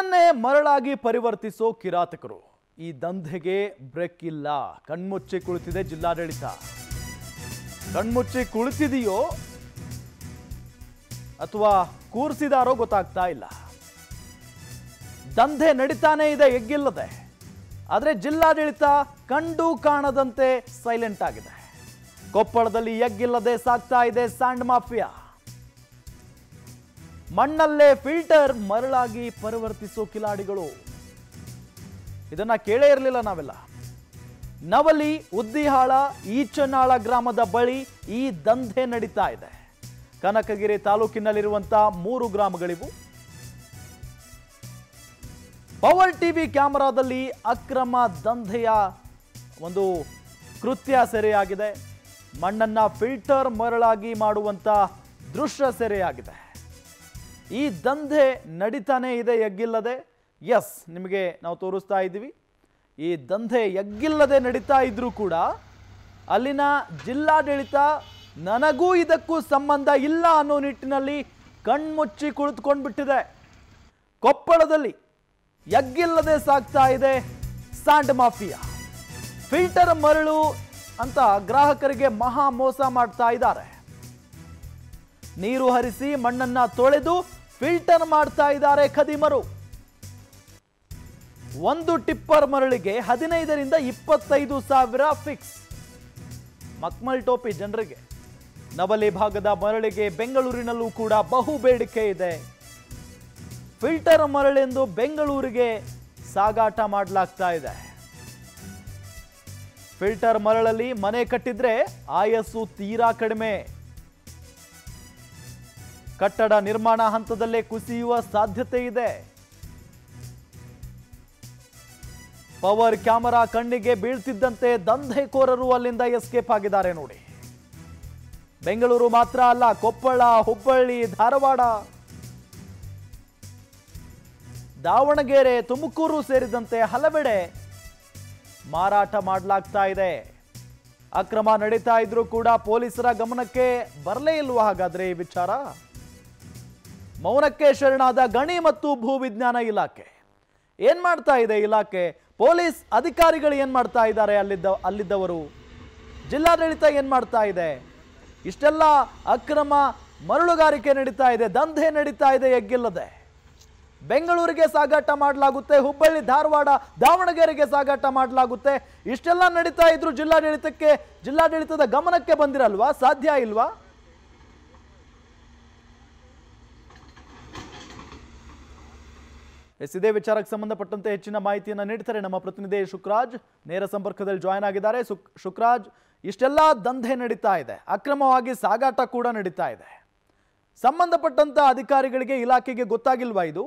ಮಣ್ಣನ್ನೇ ಮರಳಾಗಿ ಪರಿವರ್ತಿಸೋ ಕಿರಾತಕರು ಈ ದಂಧೆಗೆ ಬ್ರೇಕ್ ಇಲ್ಲ ಕಣ್ಮುಚ್ಚಿ ಕುಳಿತಿದೆ ಜಿಲ್ಲಾಡಳಿತ ಕಣ್ಮುಚ್ಚಿ ಕುಳಿತಿದೆಯೋ ಅಥವಾ ಕೂರಿಸಿದಾರೋ ಗೊತ್ತಾಗ್ತಾ ಇಲ್ಲ ದಂಧೆ ನಡೀತಾನೇ ಇದೆ ಎಗ್ಗಿಲ್ಲದೆ ಆದರೆ ಜಿಲ್ಲಾಡಳಿತ ಕಂಡು ಕಾಣದಂತೆ ಸೈಲೆಂಟ್ ಆಗಿದೆ ಕೊಪ್ಪಳದಲ್ಲಿ ಎಗ್ಗಿಲ್ಲದೆ ಸಾಗ್ತಾ ಇದೆ ಸ್ಯಾಂಡ್ ಮಾಫಿಯಾ ಮಣ್ಣಲ್ಲೇ ಫಿಲ್ಟರ್ ಮರಳಾಗಿ ಪರಿವರ್ತಿಸೋ ಕಿಲಾಡಿಗಳು ಇದನ್ನ ಕೇಳೇ ಇರಲಿಲ್ಲ ನಾವೆಲ್ಲ ನವಲಿ ಉದ್ದಿಹಾಳ ಈಚನಾಳ ಗ್ರಾಮದ ಬಳಿ ಈ ದಂಧೆ ನಡೀತಾ ಇದೆ ಕನಕಗಿರಿ ತಾಲೂಕಿನಲ್ಲಿರುವಂತಹ ಮೂರು ಗ್ರಾಮಗಳಿವು ಪವರ್ ಟಿವಿ ಕ್ಯಾಮೆರಾದಲ್ಲಿ ಅಕ್ರಮ ದಂಧೆಯ ಒಂದು ಕೃತ್ಯ ಸೆರೆಯಾಗಿದೆ ಮಣ್ಣನ್ನ ಫಿಲ್ಟರ್ ಮರಳಾಗಿ ಮಾಡುವಂತ ದೃಶ್ಯ ಸೆರೆಯಾಗಿದೆ ಈ ದಂಧೆ ನಡೀತಾನೆ ಇದೆ ಎಗ್ಗಿಲ್ಲದೆ ಎಸ್ ನಿಮಗೆ ನಾವು ತೋರಿಸ್ತಾ ಇದ್ದೀವಿ ಈ ದಂಧೆ ಎಗ್ಗಿಲ್ಲದೆ ನಡೀತಾ ಇದ್ರೂ ಕೂಡ ಅಲ್ಲಿನ ಜಿಲ್ಲಾಡಳಿತ ನನಗೂ ಇದಕ್ಕೂ ಸಂಬಂಧ ಇಲ್ಲ ಅನ್ನೋ ನಿಟ್ಟಿನಲ್ಲಿ ಕಣ್ಮುಚ್ಚಿ ಕುಳಿತುಕೊಂಡ್ಬಿಟ್ಟಿದೆ ಕೊಪ್ಪಳದಲ್ಲಿ ಎಗ್ಗಿಲ್ಲದೆ ಸಾಗ್ತಾ ಇದೆ ಸ್ಯಾಂಡ್ ಮಾಫಿಯಾ ಫಿಲ್ಟರ್ ಮರಳು ಅಂತ ಗ್ರಾಹಕರಿಗೆ ಮಹಾ ಮೋಸ ಮಾಡ್ತಾ ಇದ್ದಾರೆ ನೀರು ಹರಿಸಿ ಮಣ್ಣನ್ನ ತೊಳೆದು ಫಿಲ್ಟರ್ ಮಾಡ್ತಾ ಇದ್ದಾರೆ ಖದೀಮರು ಒಂದು ಟಿಪ್ಪರ್ ಮರಳಿಗೆ ಹದಿನೈದರಿಂದ ಇಪ್ಪತ್ತೈದು ಸಾವಿರ ಫಿಕ್ಸ್ ಮಕ್ಮಲ್ ಟೋಪಿ ಜನರಿಗೆ ನವಲಿ ಭಾಗದ ಮರಳಿಗೆ ಬೆಂಗಳೂರಿನಲ್ಲೂ ಕೂಡ ಬಹು ಬೇಡಿಕೆ ಇದೆ ಫಿಲ್ಟರ್ ಮರಳೆಂದು ಬೆಂಗಳೂರಿಗೆ ಸಾಗಾಟ ಮಾಡಲಾಗ್ತಾ ಇದೆ ಫಿಲ್ಟರ್ ಮರಳಲ್ಲಿ ಮನೆ ಕಟ್ಟಿದ್ರೆ ಆಯಸ್ಸು ತೀರಾ ಕಡಿಮೆ ಕಟ್ಟಡ ನಿರ್ಮಾಣ ಹಂತದಲ್ಲೇ ಕುಸಿಯುವ ಸಾಧ್ಯತೆ ಇದೆ ಪವರ್ ಕ್ಯಾಮೆರಾ ಕಣ್ಣಿಗೆ ಬೀಳ್ತಿದ್ದಂತೆ ದಂಧೆಕೋರರು ಅಲ್ಲಿಂದ ಎಸ್ಕೇಪ್ ಆಗಿದ್ದಾರೆ ನೋಡಿ ಬೆಂಗಳೂರು ಮಾತ್ರ ಅಲ್ಲ ಕೊಪ್ಪಳ ಹುಬ್ಬಳ್ಳಿ ಧಾರವಾಡ ದಾವಣಗೆರೆ ತುಮಕೂರು ಸೇರಿದಂತೆ ಹಲವೆಡೆ ಮಾರಾಟ ಮಾಡಲಾಗ್ತಾ ಇದೆ ಅಕ್ರಮ ನಡೀತಾ ಇದ್ರೂ ಕೂಡ ಪೊಲೀಸರ ಗಮನಕ್ಕೆ ಬರಲೇ ಇಲ್ವಾ ಹಾಗಾದ್ರೆ ಈ ವಿಚಾರ ಮೌನಕ್ಕೆ ಶರಣಾದ ಗಣಿ ಮತ್ತು ಭೂವಿಜ್ಞಾನ ಇಲಾಖೆ ಏನ್ ಮಾಡ್ತಾ ಇದೆ ಇಲಾಖೆ ಪೊಲೀಸ್ ಅಧಿಕಾರಿಗಳು ಏನ್ ಮಾಡ್ತಾ ಇದ್ದಾರೆ ಅಲ್ಲಿದ್ದ ಅಲ್ಲಿದ್ದವರು ಜಿಲ್ಲಾಡಳಿತ ಏನ್ ಮಾಡ್ತಾ ಇದೆ ಇಷ್ಟೆಲ್ಲ ಅಕ್ರಮ ಮರಳುಗಾರಿಕೆ ನಡೀತಾ ಇದೆ ದಂಧೆ ನಡೀತಾ ಇದೆ ಎಗ್ಗಿಲ್ಲದೆ ಬೆಂಗಳೂರಿಗೆ ಸಾಗಾಟ ಮಾಡಲಾಗುತ್ತೆ ಹುಬ್ಬಳ್ಳಿ ಧಾರವಾಡ ದಾವಣಗೆರೆಗೆ ಸಾಗಾಟ ಮಾಡಲಾಗುತ್ತೆ ಇಷ್ಟೆಲ್ಲ ನಡೀತಾ ಇದ್ರು ಜಿಲ್ಲಾಡಳಿತಕ್ಕೆ ಜಿಲ್ಲಾಡಳಿತದ ಗಮನಕ್ಕೆ ಬಂದಿರಲ್ವಾ ಸಾಧ್ಯ ಇಲ್ವಾ ಎಸ್ ಇದೇ ವಿಚಾರಕ್ಕೆ ಸಂಬಂಧಪಟ್ಟಂತೆ ಹೆಚ್ಚಿನ ಮಾಹಿತಿಯನ್ನು ನೀಡ್ತಾರೆ ನಮ್ಮ ಪ್ರತಿನಿಧಿ ಶುಕ್ರಾಜ್ ನೇರ ಸಂಪರ್ಕದಲ್ಲಿ ಜಾಯ್ನ್ ಆಗಿದ್ದಾರೆ ಸುಕ್ ಶುಕ್ರಾಜ್ ಇಷ್ಟೆಲ್ಲ ದಂಧೆ ನಡೀತಾ ಇದೆ ಅಕ್ರಮವಾಗಿ ಸಾಗಾಟ ಕೂಡ ನಡೀತಾ ಇದೆ ಸಂಬಂಧಪಟ್ಟಂತ ಅಧಿಕಾರಿಗಳಿಗೆ ಇಲಾಖೆಗೆ ಗೊತ್ತಾಗಿಲ್ವಾ ಇದು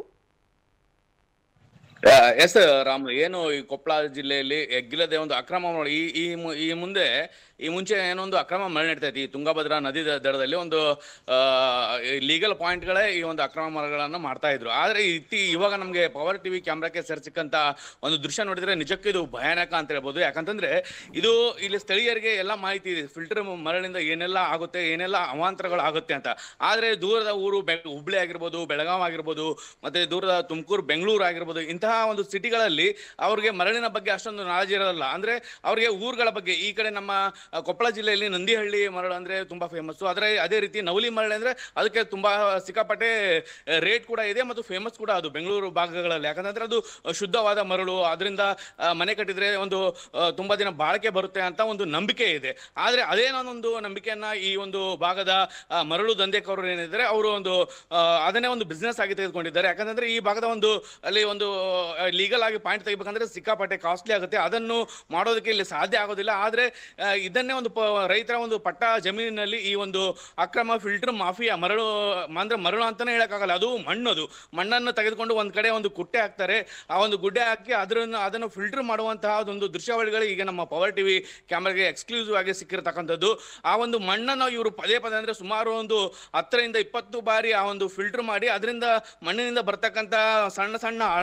ಎಸ್ ರಾಮ್ ಏನು ಈ ಕೊಪ್ಪಳ ಜಿಲ್ಲೆಯಲ್ಲಿ ಎಗ್ಗಿಲ್ಲದೆ ಒಂದು ಅಕ್ರಮ ಮಾಡಿ ಈ ಈ ಮು- ಈ ಮುಂದೆ ಈ ಮುಂಚೆ ಏನೋ ಒಂದು ಅಕ್ರಮ ಮಳೆ ನಡೀತಾ ಇತ್ತು ಈ ತುಂಗಭದ್ರಾ ನದಿ ದ- ದಡದಲ್ಲಿ ಒಂದು ಲೀಗಲ್ ಪಾಯಿಂಟ್ಗಳೇ ಈ ಒಂದು ಅಕ್ರಮ ಮರಗಳನ್ನ ಮಾಡ್ತಾ ಇದ್ರು ಆದ್ರೆ ಇತ್ತಿ ಇವಾಗ ನಮ್ಗೆ ಪವರ್ ಟಿವಿ ಕ್ಯಾಮ್ರಾಕ್ಕೆ ಸೆರ್ ಸಿಕ್ಕಂತ ಒಂದು ದೃಶ್ಯ ನೋಡಿದ್ರೆ ನಿಜಕ್ಕೂ ಇದು ಭಯಾನಕ ಅಂತ ಹೇಳ್ಬೋದು ಯಾಕಂತಂದ್ರೆ ಇದು ಇಲ್ಲಿ ಸ್ಥಳೀಯರಿಗೆ ಎಲ್ಲ ಮಾಹಿತಿ ಇದೆ ಫಿಲ್ಟರ್ ಮರಳಿಂದ ಏನೆಲ್ಲ ಆಗುತ್ತೆ ಏನೆಲ್ಲ ಅವಾಂತರಗಳು ಆಗುತ್ತೆ ಅಂತ ಆದ್ರೆ ದೂರದ ಊರು ಬೆ ಹುಬ್ಳಿ ಆಗಿರ್ಬೋದು ಬೆಳಗಾವ್ ಆಗಿರ್ಬೋದು ಮತ್ತೆ ದೂರದ ತುಮಕೂರು ಬೆಂಗಳೂರು ಆಗಿರ್ಬೋದು ಇಂತಹ ಒಂದು ಸಿಟಿಗಳಲ್ಲಿ ಅವ್ರಿಗೆ ಮರಳಿನ ಬಗ್ಗೆ ಅಷ್ಟೊಂದು ನಾಲೆಜ್ ಇರೋಲ್ಲ ಅಂದ್ರೆ ಅವ್ರಿಗೆ ಊರುಗಳ ಬಗ್ಗೆ ಈ ಕಡೆ ನಮ್ಮ ಆ, ಕೊಪ್ಪಳ ಜಿಲ್ಲೆಯಲ್ಲಿ ನಂದಿಹಳ್ಳಿ ಮರಳು ಅಂದ್ರೆ ತುಂಬಾ ಫೇಮಸ್ ಆದ್ರೆ ಅದೇ ರೀತಿ ನವಲಿ ಮರಳು ಅಂದ್ರೆ ಅದಕ್ಕೆ ತುಂಬಾ ಸಿಕ್ಕಾಪಟ್ಟೆ ರೇಟ್ ಕೂಡ ಇದೆ ಮತ್ತು ಫೇಮಸ್ ಕೂಡ ಅದು ಬೆಂಗಳೂರು ಭಾಗಗಳಲ್ಲಿ ಯಾಕಂದ್ರೆ ಅದು ಶುದ್ಧವಾದ ಮರಳು ಅದರಿಂದ ಆ, ಮನೆ ಕಟ್ಟಿದ್ರೆ ಒಂದು ಆ, ತುಂಬಾ ದಿನ ಬಾಳಿಕೆ ಬರುತ್ತೆ ಅಂತ ಒಂದು ನಂಬಿಕೆ ಇದೆ ಆದ್ರೆ ಅದೇನೊಂದು ನಂಬಿಕೆಯನ್ನ ಈ ಒಂದು ಭಾಗದ ಆ, ಮರಳು ದಂಧೆಕೋರರು ಏನಿದ್ದಾರೆ ಅವರು ಒಂದು ಆ, ಅದನ್ನೇ ಒಂದು ಬಿಸ್ನೆಸ್ ಆಗಿ ತೆಗೆದುಕೊಂಡಿದ್ದಾರೆ ಯಾಕಂದ್ರೆ ಈ ಭಾಗದ ಒಂದು ಅಲ್ಲಿ ಒಂದು ಲೀಗಲ್ ಆಗಿ ಪಾಯಿಂಟ್ ತೆಗಿಬೇಕಂದ್ರೆ ಸಿಕ್ಕಾಪಟ್ಟೆ ಕಾಸ್ಟ್ಲಿ ಆಗುತ್ತೆ ಅದನ್ನು ಮಾಡೋದಕ್ಕೆ ಇಲ್ಲಿ ಸಾಧ್ಯ ಆಗೋದಿಲ್ಲ ಆದ್ರೆ ಆ, ಇದನ್ನೇ ಒಂದು ಪ- ರೈತರ ಒಂದು ಪಟ್ಟ ಜಮೀನಿನಲ್ಲಿ ಈ ಒಂದು ಅಕ್ರಮ ಫಿಲ್ಟರ್ ಮಾಫಿಯಾ ಮರಳು ಅಂದ್ರೆ ಮರಳು ಅಂತಾನೆ ಹೇಳಕ್ಕಾಗಲ್ಲ ಅದು ಮಣ್ಣದು ಮಣ್ಣನ್ನು ತೆಗೆದುಕೊಂಡು ಒಂದ್ ಕಡೆ ಒಂದು ಕುಟ್ಟೆ ಹಾಕ್ತಾರೆ ಆ ಒಂದು ಗುಡ್ಡೆ ಹಾಕಿ ಅದನ್ನು ಅದನ್ನು ಫಿಲ್ಟರ್ ಮಾಡುವಂತಹ ಒಂದು ದೃಶ್ಯಾವಳಿಗಳು ಈಗ ನಮ್ಮ ಪವರ್ ಟಿವಿ ಕ್ಯಾಮ್ರಾಗೆ ಎಕ್ಸ್ಕ್ಲೂಸಿವ್ ಆಗಿ ಸಿಕ್ಕಿರ್ತಕ್ಕಂಥದ್ದು ಆ ಒಂದು ಮಣ್ಣನ್ನು ಇವರು ಪದೇ ಪದೇ ಅಂದ್ರೆ ಸುಮಾರು ಒಂದು ಹತ್ತರಿಂದ ಇಪ್ಪತ್ತು ಬಾರಿ ಆ ಒಂದು ಫಿಲ್ಟರ್ ಮಾಡಿ ಅದರಿಂದ ಮಣ್ಣಿನಿಂದ ಬರ್ತಕ್ಕಂಥ ಸಣ್ಣ ಸಣ್ಣ ಅರಳು ಅರಳ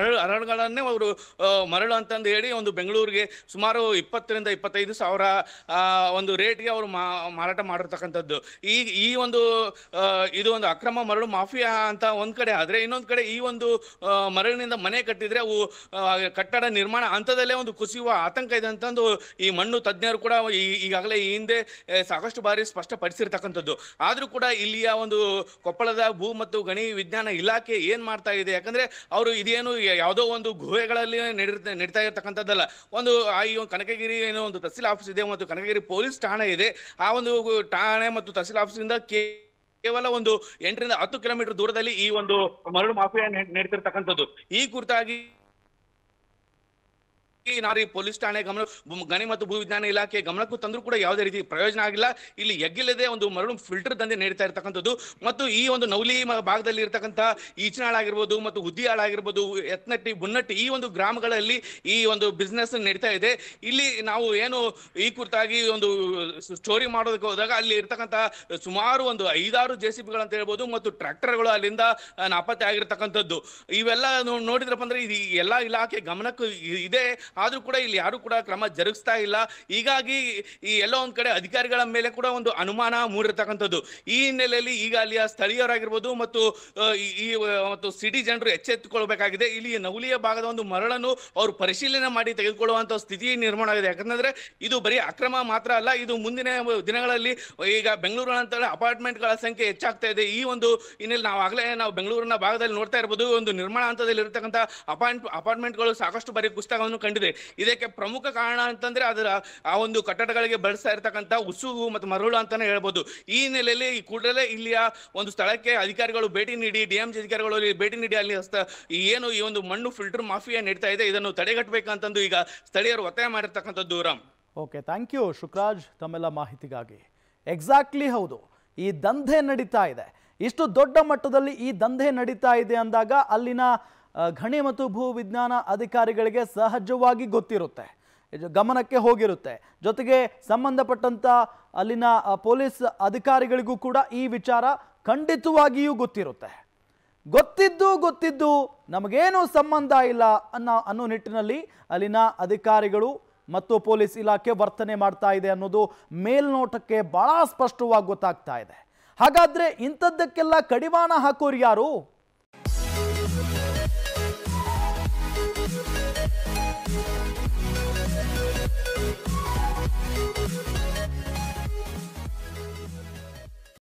ಮರಳುಗಳನ್ನೇ ಅವರು ಆ, ಮರಳು ಅಂತಂದು ಹೇಳಿ ಒಂದು ಬೆಂಗಳೂರಿಗೆ ಸುಮಾರು ಇಪ್ಪತ್ತರಿಂದ ಇಪ್ಪತ್ತೈದು ಸಾವಿರ ಆ, ಒಂದು ರೇಟ್ಗೆ ಅವರು ಮಾರಾಟ ಮಾಡಿರ್ತಕ್ಕಂಥದ್ದು ಈ ಈ ಒಂದು ಆ, ಇದು ಒಂದು ಅಕ್ರಮ ಮರಳು ಮಾಫಿಯಾ ಅಂತ ಒಂದ್ ಕಡೆ ಆದ್ರೆ ಇನ್ನೊಂದ್ ಕಡೆ ಈ ಒಂದು ಆ, ಮರಳಿನಿಂದ ಮನೆ ಕಟ್ಟಿದ್ರೆ ಅವು ಆ, ಕಟ್ಟಡ ನಿರ್ಮಾಣ ಹಂತದಲ್ಲೇ ಒಂದು ಕುಸಿಯುವ ಆತಂಕ ಇದೆ ಅಂತಂದು ಈ ಮಣ್ಣು ತಜ್ಞರು ಕೂಡ ಈ- ಈಗಾಗಲೇ ಈ ಹಿಂದೆ ಆ, ಸಾಕಷ್ಟು ಬಾರಿ ಸ್ಪಷ್ಟಪಡಿಸಿರ್ತಕ್ಕಂಥದ್ದು ಆದ್ರೂ ಕೂಡ ಇಲ್ಲಿಯ ಒಂದು ಕೊಪ್ಪಳದ ಭೂ ಮತ್ತು ಗಣಿ ವಿಜ್ಞಾನ ಇಲಾಖೆ ಏನ್ ಮಾಡ್ತಾ ಇದೆ ಯಾಕಂದ್ರೆ ಅವರು ಇದೇನು ಯ- ಯಾವುದೋ ಒಂದು ಗುಹೆಗಳಲ್ಲಿ ನಡೀತಾ ನಡೀತಾ ಇರತಕ್ಕಂಥದ್ದಲ್ಲ ಒಂದು ಆ ಈ ಒಂದು ಕನಕಗಿರಿ ಏನೋ ಒಂದು ತಹಸೀಲ್ ಆಫೀಸ್ ಇದೆ ಮತ್ತು ಕನಕಗಿರಿ ಪೊಲೀಸ್ ಠಾಣೆ ಇದೆ ಆ ಒಂದು ಠಾಣೆ ಮತ್ತು ತಹಸೀಲ್ ಆಫೀಸಿಂದ ಕೇವಲ ಒಂದು ಎಂಟರಿಂದ ಹತ್ತು ಕಿಲೋಮೀಟರ್ ದೂರದಲ್ಲಿ ಈ ಒಂದು ಮರಳು ಮಾಫಿಯಾ ನಡೆ- ನಡೀತಿರ್ತಕ್ಕಂಥದ್ದು ಈ ಕುರಿತಾಗಿ ಈ ನಾರಿ ಪೊಲೀಸ್ ಠಾಣೆ ಗಮನ ಭೂ- ಗಣಿ ಮತ್ತು ಭೂ ವಿಜ್ಞಾನ ಇಲಾಖೆ ಗಮನಕ್ಕೂ ತಂದ್ರೂ ಕೂಡ ಯಾವುದೇ ರೀತಿ ಪ್ರಯೋಜನ ಆಗಿಲ್ಲ ಇಲ್ಲಿ ಎಗ್ಗಿಲ್ಲದೆ ಒಂದು ಮರಳು ಫಿಲ್ಟರ್ ದಂಧೆ ನಡೀತಾ ಇರ್ತಕ್ಕಂಥದ್ದು ಮತ್ತು ಈ ಒಂದು ನವಲಿ ಮ- ಭಾಗದಲ್ಲಿ ಇರ್ತಕ್ಕಂಥ ಈಚನಾಳ್ ಆಗಿರ್ಬೋದು ಮತ್ತು ಉದ್ದಿಯಾಳ್ ಆಗಿರ್ಬೋದು ಎತ್ನಟ್ಟಿ ಬುನ್ನಟ್ಟಿ ಈ ಒಂದು ಗ್ರಾಮಗಳಲ್ಲಿ ಈ ಒಂದು ಬಿಸ್ನೆಸ್ ನಡೀತಾ ಇದೆ ಇಲ್ಲಿ ನಾವು ಏನು ಈ ಕುರಿತಾಗಿ ಒಂದು ಸ್ಟೋರಿ ಮಾಡೋದಕ್ಕೆ ಹೋದಾಗ ಅಲ್ಲಿ ಇರ್ತಕ್ಕಂಥ ಸುಮಾರು ಒಂದು ಐದಾರು ಜೆ ಸಿ ಬಿಗಳು ಹೇಳ್ಬೋದು ಮತ್ತು ಟ್ರ್ಯಾಕ್ಟರ್ಗಳು ಅಲ್ಲಿಂದ ಆ, ನಾಪತ್ತೆ ಆಗಿರ್ತಕ್ಕಂಥದ್ದು ಇವೆಲ್ಲ ನೋ- ನೋಡಿದ್ರಪ್ಪ ಅಂದ್ರೆ ಇದು ಎಲ್ಲಾ ಇಲಾಖೆ ಗಮನಕ್ಕೂ ಇ- ಇದೆ ಆದ್ರೂ ಕೂಡ ಇಲ್ಲಿ ಯಾರು ಕೂಡ ಕ್ರಮ ಜರುಗಿಸ್ತಾ ಇಲ್ಲ ಹೀಗಾಗಿ ಈ ಎಲ್ಲೋ ಒಂದ್ ಕಡೆ ಅಧಿಕಾರಿಗಳ ಮೇಲೆ ಕೂಡ ಒಂದು ಅನುಮಾನ ಮೂಡಿರ್ತಕ್ಕಂಥದ್ದು ಈ ಹಿನ್ನೆಲೆಯಲ್ಲಿ ಈಗ ಅಲ್ಲಿಯ ಸ್ಥಳೀಯರಾಗಿರ್ಬೋದು ಮತ್ತು ಆ, ಈ- ಈ ಆ, ಮತ್ತು ಸಿಟಿ ಜನರು ಎಚ್ಚೆತ್ತುಕೊಳ್ಬೇಕಾಗಿದೆ ಇಲ್ಲಿ ನವಲಿಯ ಭಾಗದ ಒಂದು ಮರಳನ್ನು ಅವರು ಪರಿಶೀಲನೆ ಮಾಡಿ ತೆಗೆದುಕೊಳ್ಳುವಂತ ಸ್ಥಿತಿ ನಿರ್ಮಾಣ ಆಗಿದೆ ಯಾಕಂದ್ರೆ ಇದು ಬರೀ ಅಕ್ರಮ ಮಾತ್ರ ಅಲ್ಲ ಇದು ಮುಂದಿನ ದಿನಗಳಲ್ಲಿ ಈಗ ಬೆಂಗಳೂರಿನಂತ ಅಪಾರ್ಟ್ಮೆಂಟ್ಗಳ ಸಂಖ್ಯೆ ಹೆಚ್ಚಾಗ್ತಾ ಇದೆ ಈ ಒಂದು ಹಿನ್ನೆಲೆ ನಾವು ಆಗಲೇ ನಾವು ಬೆಂಗಳೂರಿನ ಭಾಗದಲ್ಲಿ ನೋಡ್ತಾ ಇರ್ಬೋದು ಒಂದು ನಿರ್ಮಾಣ ಹಂತದಲ್ಲಿ ಇರತಕ್ಕಂಥ ಅಪಾರ್ಟ್ ಅಪಾರ್ಟ್ಮೆಂಟ್ಗಳು ಸಾಕಷ್ಟು ಬಾರಿ ಕುಸಿತವನ್ನು ಕಂಡಿದೆ ಇದಕ್ಕೆ ಪ್ರಮುಖ ಕಾರಣ ಅಂತಂದ್ರೆ ಅದರ ಆ ಒಂದು ಕಟ್ಟಡಗಳಿಗೆ ಬಳಸ್ತಾ ಇರತಕ್ಕಂಥ ಉಸುಗು ಮತ್ತು ಮರಳು ಅಂತಾನೆ ಹೇಳ್ಬೋದು ಈ ಹಿನ್ನೆಲೆಯಲ್ಲಿ ಈ ಕೂಡಲೇ ಇಲ್ಲಿಯ ಒಂದು ಸ್ಥಳಕ್ಕೆ ಅಧಿಕಾರಿಗಳು ಭೇಟಿ ನೀಡಿ ಡಿ ಎಂ ಜಿ ಅಧಿಕಾರಿಗಳು ಇಲ್ಲಿ ಭೇಟಿ ನೀಡಿ ಅಲ್ಲಿ ಸ್ಥ- ಈ ಏನು ಈ ಒಂದು ಮಣ್ಣು ಫಿಲ್ಟರ್ ಮಾಫಿಯಾ ನಡೀತಾ ಇದೆ ಇದನ್ನು ತಡೆಗಟ್ಟಬೇಕಂತಂದು ಈಗ ಸ್ಥಳೀಯರು ಒತ್ತಾಯ ಮಾಡಿರ್ತಕ್ಕಂಥದ್ದು Ram okay thank you Shukraj ತಮ್ಮೆಲ್ಲ ಮಾಹಿತಿಗಾಗಿ ಎಕ್ಸಾಕ್ಟ್ಲಿ ಹೌದು ಈ ದಂಧೆ ನಡೀತಾ ಇದೆ ಇಷ್ಟು ದೊಡ್ಡ ಮಟ್ಟದಲ್ಲಿ ಈ ದಂಧೆ ನಡೀತಾ ಇದೆ ಅಂದಾಗ ಅಲ್ಲಿನ ಆ, ಗಣಿ ಮತ್ತು ಭೂ ವಿಜ್ಞಾನ ಅಧಿಕಾರಿಗಳಿಗೆ ಸಹಜವಾಗಿ ಗೊತ್ತಿರುತ್ತೆ ಇದು ಗಮನಕ್ಕೆ ಹೋಗಿರುತ್ತೆ ಜೊತೆಗೆ ಸಂಬಂಧಪಟ್ಟಂತ ಅಲ್ಲಿನ ಆ, ಪೊಲೀಸ್ ಅಧಿಕಾರಿಗಳಿಗೂ ಕೂಡ ಈ ವಿಚಾರ ಖಂಡಿತವಾಗಿಯೂ ಗೊತ್ತಿರುತ್ತೆ ಗೊತ್ತಿದ್ದು ಗೊತ್ತಿದ್ದು ನಮಗೇನು ಸಂಬಂಧ ಇಲ್ಲ ಅನ್ನೋ ಅನ್ನೋ ನಿಟ್ಟಿನಲ್ಲಿ ಅಲ್ಲಿನ ಅಧಿಕಾರಿಗಳು ಮತ್ತು ಪೊಲೀಸ್ ಇಲಾಖೆ ವರ್ತನೆ ಮಾಡ್ತಾ ಇದೆ ಅನ್ನೋದು ಮೇಲ್ನೋಟಕ್ಕೆ ಬಹಳ ಸ್ಪಷ್ಟವಾಗಿ ಗೊತ್ತಾಗ್ತಾ ಇದೆ ಹಾಗಾದ್ರೆ ಇಂಥದ್ದಕ್ಕೆಲ್ಲ ಕಡಿವಾಣ ಹಾಕೋರು ಯಾರು